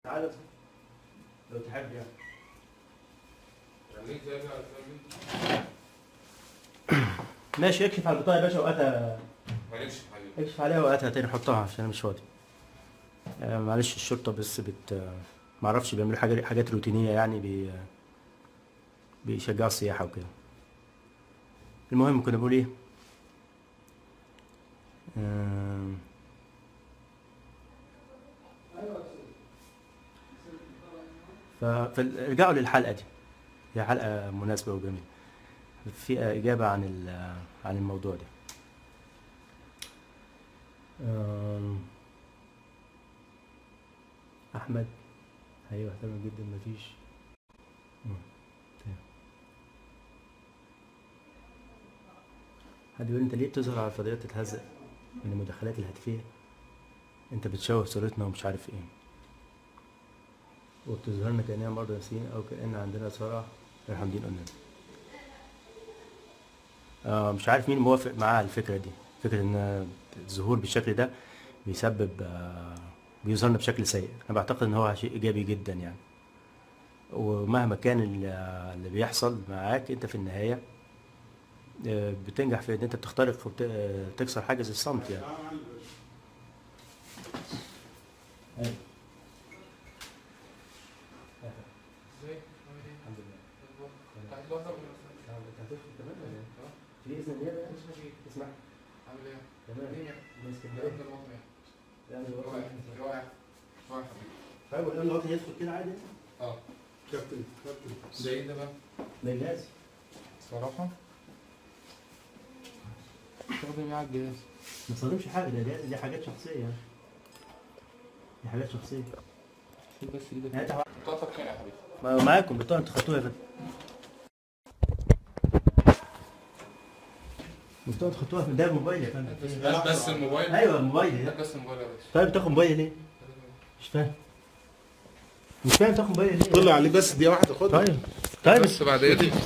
تعالى لو تحب يعني خليك زي ما خليك ماشي اكشف على البطاقه يا باشا وقتها مالكش حبيبي اكشف عليها وقتها تاني حطها عشان انا مش فاضي آه، معلش الشرطه بس بت آه، معرفش بيعملوا حاجات حاجات روتينيه يعني بي آه، بيشجعوا السياحه وكده المهم كنا بنقول ايه آم، ف- فرجعوا للحلقه دي هي حلقه مناسبه وجميله في اجابه عن ال- عن الموضوع ده آم، احمد ايوه تمام جدا مفيش مم، تمام. حد يقول انت ليه بتظهر على الفضائيات تتهزق من المداخلات الهاتفيه انت بتشوه صورتنا ومش عارف ايه وبتظهرنا كاننا مرضى نفسيين او كان عندنا صرع غير حامدين قلنا آه مش عارف مين موافق معاه على الفكره دي فكره ان الظهور بالشكل ده بيسبب آه بيظهرنا بشكل سيء انا بعتقد ان هو شيء ايجابي جدا يعني ومهما كان ال- اللي بيحصل معاك انت في النهايه آه، بتنجح في ان انت بتخترق وتكسر حاجز الصمت يعني أيوة. ازاي؟ عامل ايه؟ الحمد لله تحت لوحدك ولا هتدخل كمان ولا ايه؟ اه في اذن النيابه يعني؟ اسمك ايه؟ اسمع عامل ايه؟ تمام مين يعني؟ من ده اسكندريه ابن الوطن يعني رائع رائع رائع حبيبي طيب والامن الوطني يدخل كده عادي اه كابتن كابتن ده ايه ده بقى؟ ده جهاز صراحة استخدم ايه على الجهاز؟ ما تصادمش حاجه ده جهاز دي حاجات شخصيه يعني دي حاجات شخصيه شوف بس ايدك يعني انت بطاقتك فين يا حبيبي؟ ما معاكم بطاقه انتوا خدتوها يا فندم بطاقه انتوا خدتوها ده موبايل يا فندم بس بس, بس الموبايل ايوه موبايل هات بس الموبايل يا باشا طيب تاخد موبايل ليه؟ مش فاهم مش فاهم تاخد موبايل ليه؟ طلع عليه بس دي واحده خدها طيب طيب بس بعد ايه